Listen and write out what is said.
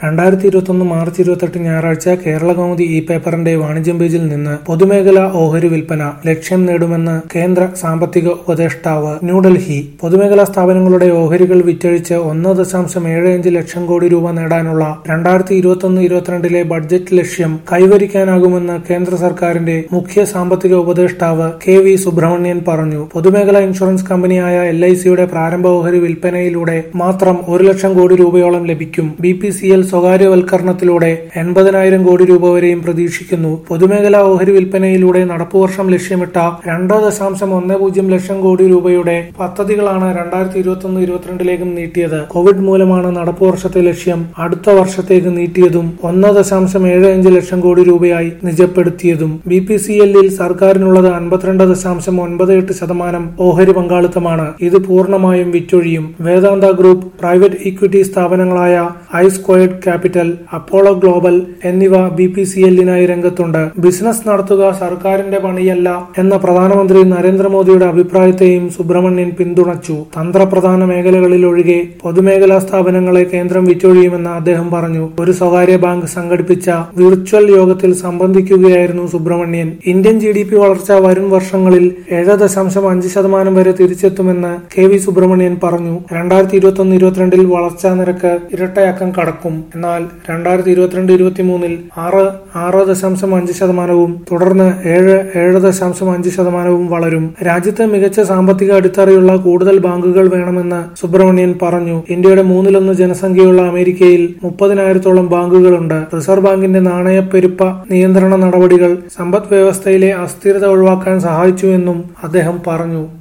രണ്ടായിരത്തി ഇരുപത്തൊന്ന് മാർച്ച് ഇരുപത്തെട്ട് ഞായറാഴ്ച കേരളകൗമുദി ഇ പേപ്പറിന്റെ വാണിജ്യം പേജിൽ നിന്ന് പൊതുമേഖലാ ഓഹരി വിൽപ്പന ലക്ഷ്യം നേടുമെന്ന് കേന്ദ്ര സാമ്പത്തിക ഉപദേഷ്ടാവ് ന്യൂഡൽഹി പൊതുമേഖലാ സ്ഥാപനങ്ങളുടെ ഓഹരികൾ വിറ്റഴിച്ച് ഒന്ന് ദശാംശം ഏഴ് അഞ്ച് ലക്ഷം കോടി രൂപ നേടാനുള്ള രണ്ടായിരത്തി ഇരുപത്തൊന്ന് ഇരുപത്തിരണ്ടിലെ ബഡ്ജറ്റ് ലക്ഷ്യം കൈവരിക്കാനാകുമെന്ന് കേന്ദ്ര സർക്കാരിന്റെ മുഖ്യ സാമ്പത്തിക ഉപദേഷ്ടാവ് കെ വി സുബ്രഹ്മണ്യൻ പറഞ്ഞു പൊതുമേഖലാ ഇൻഷുറൻസ് കമ്പനിയായ എൽ ഐ സിയുടെ പ്രാരംഭ ഓഹരി വിൽപ്പനയിലൂടെ മാത്രം ഒരു ലക്ഷം കോടി രൂപയോളം ലഭിക്കും ബി പി സി എൽ സ്വകാര്യവൽക്കരണത്തിലൂടെ എൺപതിനായിരം കോടി രൂപ വരെയും പ്രതീക്ഷിക്കുന്നു പൊതുമേഖലാ ഓഹരി വിൽപ്പനയിലൂടെ നടപ്പുവർഷം ലക്ഷ്യമിട്ട രണ്ട് ദശാംശം ഒന്ന് പൂജ്യം ലക്ഷം കോടി രൂപയുടെ പദ്ധതികളാണ് രണ്ടായിരത്തി ഇരുപത്തൊന്ന് ഇരുപത്തിരണ്ടിലേക്കും നീട്ടിയത് കോവിഡ് മൂലമാണ് നടപ്പുവർഷത്തെ ലക്ഷ്യം അടുത്ത വർഷത്തേക്ക് നീട്ടിയതും ഒന്ന് ദശാംശം ഏഴ് അഞ്ച് ലക്ഷം കോടി രൂപയായി നിജപ്പെടുത്തിയതും ബി പി സി എല്ലിൽ സർക്കാരിനുള്ളത് അൻപത്തിരണ്ട് ദശാംശം ഒൻപത് എട്ട് ശതമാനം ഓഹരി പങ്കാളിത്തമാണ് ഇത് പൂർണ്ണമായും വിറ്റൊഴിയും വേദാന്ത ഗ്രൂപ്പ് പ്രൈവറ്റ് ഇക്വിറ്റി സ്ഥാപനങ്ങളായ I squared capital Apollo global എന്നിവ ബി പി സി എല്ലിനായി രംഗത്തുണ്ട് ബിസിനസ് നടത്തുക സർക്കാരിന്റെ പണിയല്ല എന്ന പ്രധാനമന്ത്രി നരേന്ദ്രമോദിയുടെ അഭിപ്രായത്തെയും സുബ്രഹ്മണ്യൻ പിന്തുണച്ചു തന്ത്രപ്രധാന മേഖലകളിൽ ഒഴികെ പൊതുമേഖലാ സ്ഥാപനങ്ങളെ കേന്ദ്രം വിറ്റൊഴിയുമെന്ന് അദ്ദേഹം പറഞ്ഞു ഒരു സ്വകാര്യ ബാങ്ക് സംഘടിപ്പിച്ച വിർച്വൽ യോഗത്തിൽ സംബന്ധിക്കുകയായിരുന്നു Subramanian Indian G D P വളർച്ച വരും വർഷങ്ങളിൽ ഏഴ് ദശാംശം അഞ്ച് ശതമാനം വരെ തിരിച്ചെത്തുമെന്ന് കെ വി സുബ്രഹ്മണ്യൻ പറഞ്ഞു രണ്ടായിരത്തി ഇരുപത്തൊന്ന് ഇരുപത്തിരണ്ടിൽ വളർച്ചാ നിരക്ക് ഇരട്ടയാക്കം കടക്കും എന്നാൽ രണ്ടായിരത്തി ഇരുപത്തിരണ്ട് ഇരുപത്തിമൂന്നിൽ ആറ് ആറ് ദശാംശം അഞ്ച് ശതമാനവും തുടർന്ന് ഏഴ് ഏഴ് ദശാംശം അഞ്ച് ശതമാനവും വളരും രാജ്യത്ത് മികച്ച സാമ്പത്തിക അടിത്തറയുള്ള കൂടുതൽ ബാങ്കുകൾ വേണമെന്ന് സുബ്രഹ്മണ്യൻ പറഞ്ഞു ഇന്ത്യയുടെ മൂന്നിലൊന്ന് ജനസംഖ്യയുള്ള അമേരിക്കയിൽ മുപ്പതിനായിരത്തോളം ബാങ്കുകളുണ്ട് റിസർവ് ബാങ്കിന്റെ നാണയപ്പെരുപ്പ നിയന്ത്രണ നടപടികൾ സമ്പദ് വ്യവസ്ഥയിലെ അസ്ഥിരത ഒഴിവാക്കാൻ സഹായിച്ചുവെന്നും അദ്ദേഹം പറഞ്ഞു